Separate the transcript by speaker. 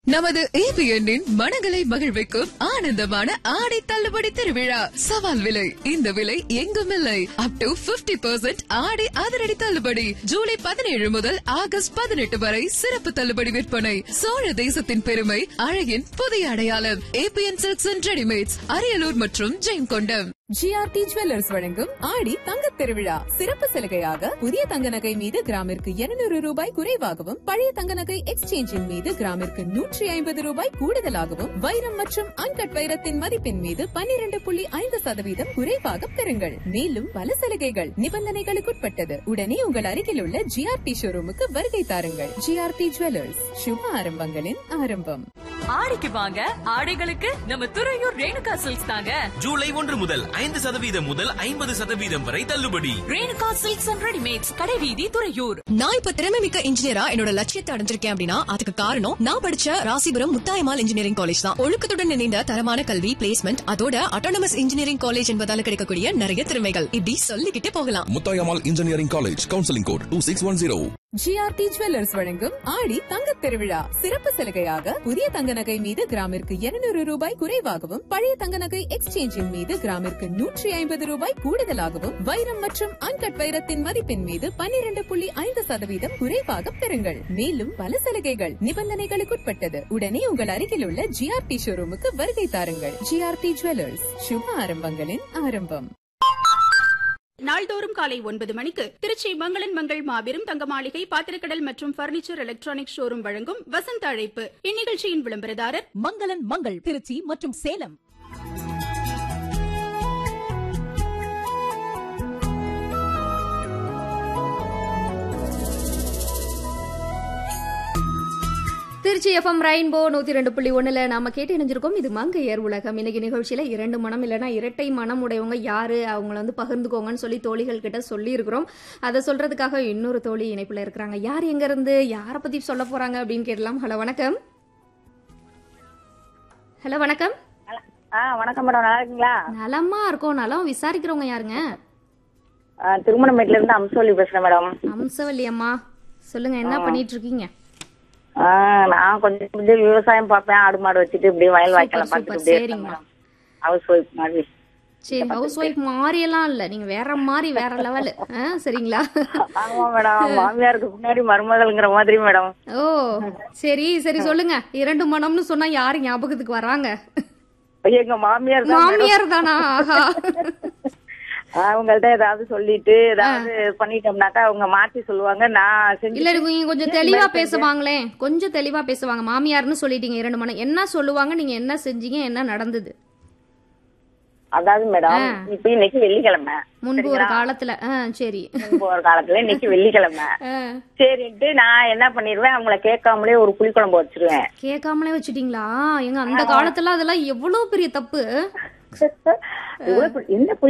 Speaker 1: நமது ஏபிஎன்னின் மனங்களை மகிழ்விக்கும் ஆனந்தமான ஆடை தள்ளுபடி திருவிழா சவால் விலை இந்த விலை எங்கும் இல்லை அப் டு 50% பர்சன்ட் ஆடை அதிரடி தள்ளுபடி ஜூலை பதினேழு முதல் ஆகஸ்ட் பதினெட்டு வரை சிறப்பு தள்ளுபடி விற்பனை சோழ தேசத்தின் பெருமை அழகின் புதிய அடையாளம் ABN silks and readymades Ariyalur மற்றும் ஜெயங்கொண்டம்
Speaker 2: ஜிஆர்டி ஜுவல்லர்ஸ் வழங்கும் ஆடி தங்கத் திருவிழா சிறப்பு சலுகையாக புதிய தங்க நகை மீது கிராமிற்கு 200 ரூபாய் குறைவாகவும் பழைய தங்க நகை எக்ஸ்சேஞ்சின் மீது கிராமிற்கு நூற்றி ஐம்பது ரூபாய் கூடுதலாகவும் வைரம் மற்றும் அன்கட் வைரத்தின் மதிப்பின் மீது 12.5% புள்ளி ஐந்து சதவீதம் குறைவாக பெறுங்கள் மேலும் பல சலுகைகள் நிபந்தனைகளுக்குட்பட்டது உடனே உங்கள் அருகில் உள்ள ஜிஆர்டி ஷோரூமுக்கு வருகை தாருங்கள் ஜிஆர்டி ஜுவல்லர்ஸ் சுப ஆரம்பங்களின் ஆரம்பம்
Speaker 3: ஆடிக்கு வாங்க ஆடைகளுக்கு நம்ம துறையூர் ரேணுகா சில்க்ஸ் தாங்க
Speaker 4: ஜூலை ஒன்று முதல் ஐந்து சதவீதம் முதல் ஐம்பது சதவீதம் வரை தள்ளுபடி
Speaker 3: ரேணுகா சில்க்ஸ் அண்ட் ரெடிமேட்ஸ் கடைவீதி துறையூர்
Speaker 5: நான் இப்ப திறமை மிக்க இன்ஜினியரா என்னோட லட்சியத்தை அடைஞ்சிருக்கேன் அப்படின்னா அதுக்கு காரணம் நான் படிச்ச ராசிபுரம் முத்தாயமால் இன்ஜினியரிங் காலேஜ் தான் ஒழுக்கத்துடன் இணைந்த தரமான கல்வி பிளேஸ்மெண்ட் அதோட அட்டானமஸ் இன்ஜினியரிங் காலேஜ் என்பதால கிடைக்கக்கூடிய நிறைய திறமைகள் இப்படி சொல்லிக்கிட்டே போகலாம்
Speaker 6: Muthayammal engineering college counselling code two six one zero
Speaker 2: GRT jewellers வழங்கும் ஆடி தங்கத் திருவிழா சிறப்பு சலுகையாக புதிய தங்க நகை மீது கிராமிற்கு 200 ரூபாய் குறைவாகவும் பழைய தங்க நகை எக்ஸ்சேஞ்சின் மீது கிராமிற்கு நூற்றி ஐம்பது ரூபாய் கூடுதலாகவும் வைரம் மற்றும் அன்கட் வைரத்தின் மதிப்பின் மீது 12.5% புள்ளி ஐந்து சதவீதம் குறைவாக பெறுங்கள் மேலும் பல சலுகைகள் நிபந்தனைகளுக்குட்பட்டது உடனே உங்கள் அருகில் உள்ள ஜிஆர்டி ஷோரூமுக்கு வருகை தாருங்கள் ஜிஆர்டி ஜுவல்லர்ஸ் சுப ஆரம்பங்களின் ஆரம்பம்
Speaker 7: நாள்தோறும் காலை ஒன்பது மணிக்கு திருச்சி மங்களன் மங்கள் மாபெரும் தங்க மாளிகை பாத்திரக்கடல் மற்றும் பர்னிச்சர் எலக்ட்ரானிக் ஷோரூம் வழங்கும் வசந்த அழைப்பு இந்நிகழ்ச்சியின் விளம்பரதாரர்
Speaker 8: மங்களன் மங்கள் திருச்சி மற்றும் சேலம்
Speaker 9: திருச்சி எஃப்எம் ரெயின்போ நூத்தி ரெண்டு புள்ளி ஒண்ணுல நாம கேட்டு இணைஞ்சிருக்கோம் இது மங்கையர் உலகம் இன்னைக்கு நிகழ்ச்சியில இரண்டு மனம் இல்லைன்னா இரட்டை மனம் உடையவங்க யாரு அவங்கள வந்து பகிர்ந்துக்கோங்கன்னு சொல்லி தோழிகள் கிட்ட சொல்லி இருக்கிறோம் அதை சொல்றதுக்காக இன்னொரு தோழி இணைப்புல இருக்கிறாங்க யார் எங்க இருந்து யார பத்தி சொல்ல போறாங்க அப்படின்னு கேட்டலாம் ஹலோ வணக்கம் ஹலோ வணக்கம்
Speaker 10: ஆ வணக்கம் மேடம் நல்லா இருக்கீங்களா
Speaker 9: நலமா இருக்கோம் நலம் விசாரிக்கிறவங்க யாருங்க
Speaker 10: ஆ, திருமணமேட்ல இருந்து அம்சோலி பேசுறேன் மேடம்
Speaker 9: அம்சவல்லி அம்மா சொல்லுங்க என்ன பண்ணிட்டு இருக்கீங்க
Speaker 10: ஆ, நான் கொஞ்சம் கொஞ்சம் விவசாயம் பார்ப்பேன் ஆடு மாடு வச்சுட்டு இப்படியே வயல் வாய்க்கால
Speaker 9: சூப்பர்,
Speaker 10: பார்த்துட்டு இப்படியே இருக்கேன்
Speaker 9: சரிங்கம்மா.
Speaker 10: மேடம் ஹவுஸ் ஒய்ஃப் மாதிரி
Speaker 9: சரி ஹவுஸ் ஒய்ஃப் மாறியெல்லாம் இல்ல நீங்க வேற மாதிரி வேற லெவல் சரிங்களா
Speaker 10: ஆமா மேடம் மாமியாருக்கு பின்னாடி மருமகள்ங்கிற மாதிரி மேடம்
Speaker 9: ஓ சரி சரி சொல்லுங்க இரண்டு மனம்னு சொன்னா யாரு ஞாபகத்துக்கு வராங்க
Speaker 10: எங்க மாமியார் தான் மேடம்.
Speaker 9: மாமியார் தானா ஆஹா
Speaker 10: அவங்கள்ட்ட ஏதாவது சொல்லிட்டு ஏதாவது பண்ணிட்டோம்னாக்கா அவங்க மாத்தி சொல்லுவாங்க நான் செஞ்சு
Speaker 9: இல்ல நீங்க கொஞ்சம் தெளிவா பேசுவாங்களே கொஞ்சம் தெளிவா பேசுவாங்க மாமியார்னு சொல்லிட்டீங்க இரண்டு மனம் என்ன சொல்லுவாங்க நீங்க என்ன செஞ்சீங்க என்ன நடந்தது
Speaker 10: அதாவது மேடம் இப்ப இன்னைக்கு வெள்ளிக்கிழமை
Speaker 9: முன்பு ஒரு காலத்துல ஆ, சரி
Speaker 10: முன்பு ஒரு காலத்துல இன்னைக்கு வெள்ளிக்கிழமை
Speaker 9: ஆ,
Speaker 10: சரின்ட்டு நான் என்ன பண்ணிடுவேன் அவங்கள கேட்காமலே ஒரு புளிக்குழம்பு வச்சிருவேன்
Speaker 9: கேட்காமலே வச்சுட்டீங்களா எங்க அந்த காலத்துல அதெல்லாம் எவ்வளவு பெரிய தப்பு
Speaker 10: இவ்வளவு என்ன